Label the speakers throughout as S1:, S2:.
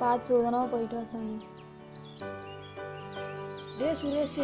S1: பார்த்து சூதனமா போயிட்டு வா சாமி
S2: டே சுரேஷ்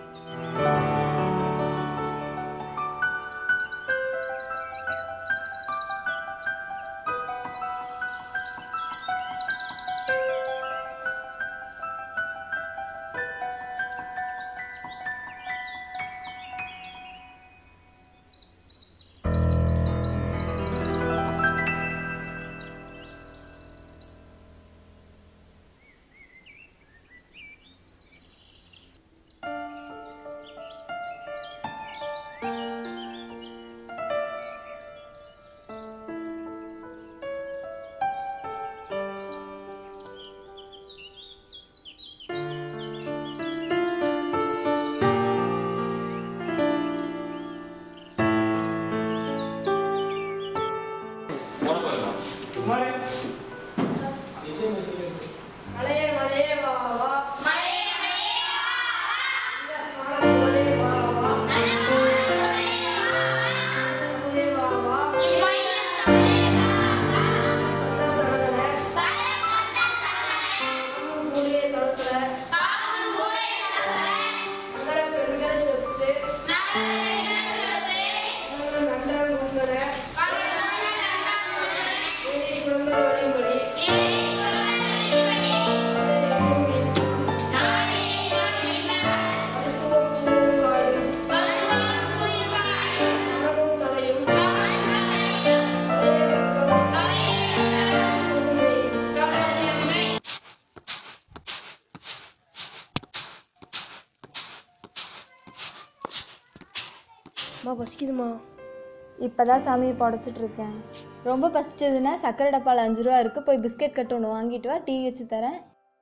S2: மலையே மலையே வா வா மலையே மலையே வா மலையே வா வா மலையே வா வா அம்மா பசிக்குதுமா
S1: இப்பதான் சாமி புடச்சிட்டு இருக்கேன் ரொம்ப பசிச்சதுன்னா சக்கரை டப்பால அஞ்சு ரூபா இருக்கு போய் பிஸ்கெட் கட்டு ஒன்று வாங்கிட்டு வா டீ வச்சு தரேன்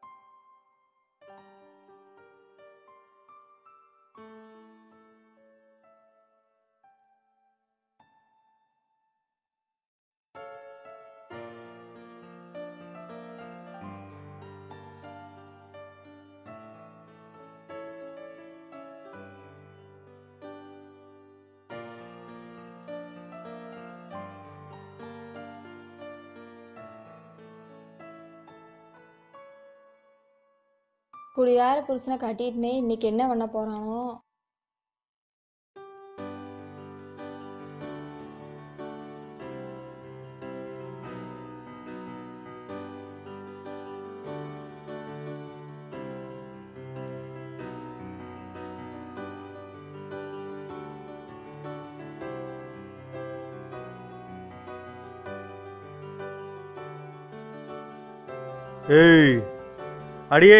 S1: குடியார புருஷனை கட்டிட்டுனே இன்னைக்கு என்ன பண்ண போறானோ
S3: ஏய் அடியே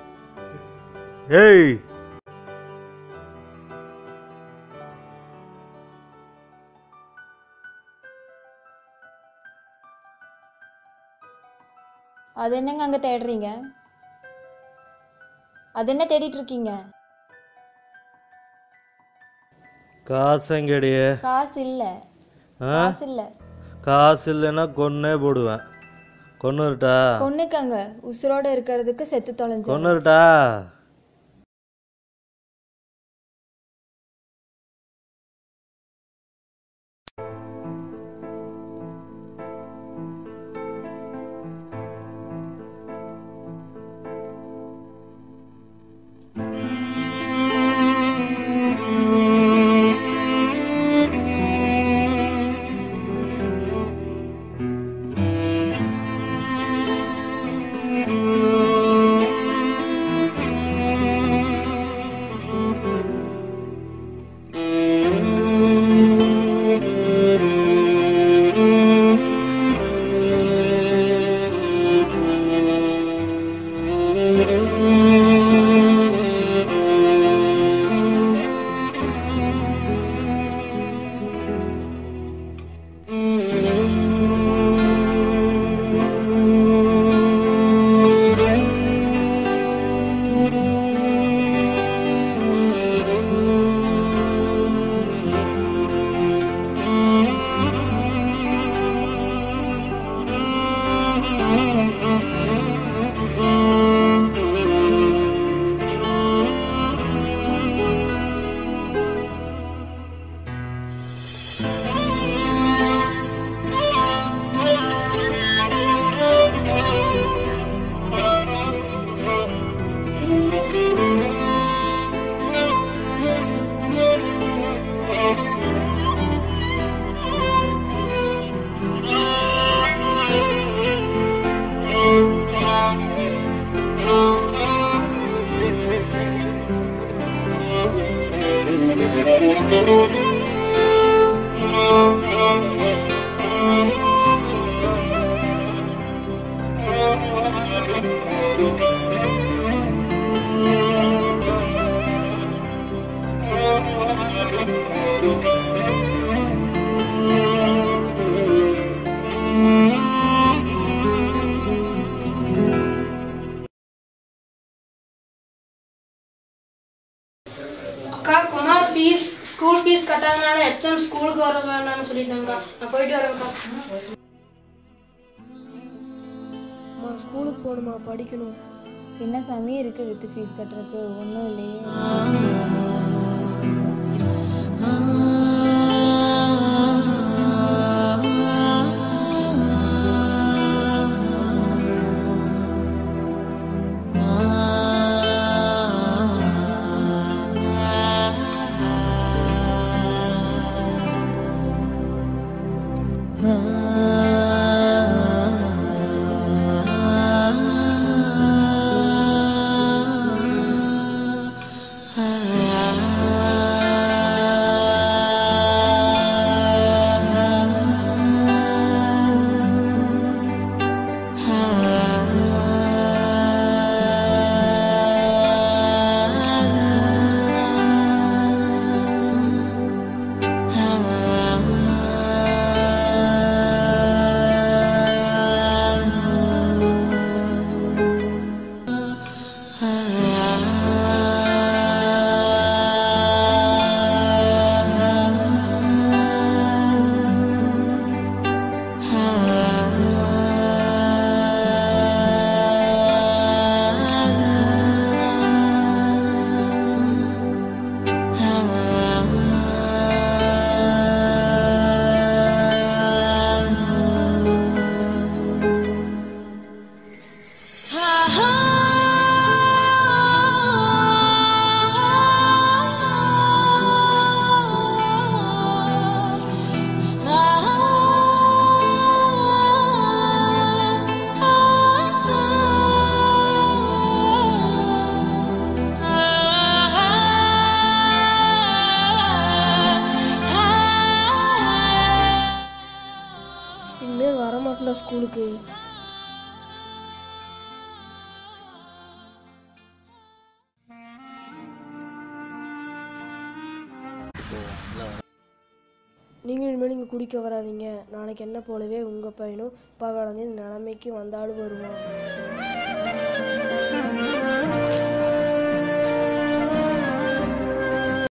S3: ஏய்
S1: அது என்னங்க அங்க தேடுறீங்க அது என்ன தேடிட்டு இருக்கீங்க
S3: காசங்கடியே
S1: காசு இல்ல
S3: ஆ
S1: காசு இல்ல
S3: காசு இல்லைன்னா கொன்னே போடுவேன் கொன்னுருட்டா
S1: கொன்னுக்கங்க உசுரோட இருக்கிறதுக்கு செத்து தொலைஞ்சு
S3: கொன்னுருட்டா
S2: அக்கா குமார் ஃபீஸ் ஸ்கூல் ஃபீஸ் கட்டாதனால ஹெச்எம் ஸ்கூலுக்கு வர வேணாம்னு சொல்லிட்டாங்கக்கா நான் போயிட்டு வரேன்க்கா
S4: அம்மா ஸ்கூலுக்கு போகணுமா படிக்கணும்
S1: என்ன சாமி இருக்கு வித் ஃபீஸ் கட்டுறதுக்கு ஒன்றும் இல்லையே
S4: இனிமேல் வரமாட்டல ஸ்கூலுக்கு நீங்கள் இனிமேல் இங்கே குடிக்க வராதீங்க நாளைக்கு என்ன போலவே உங்கள் பையனும் பகலந்து நிலைமைக்கு வந்தாலும் வருவான்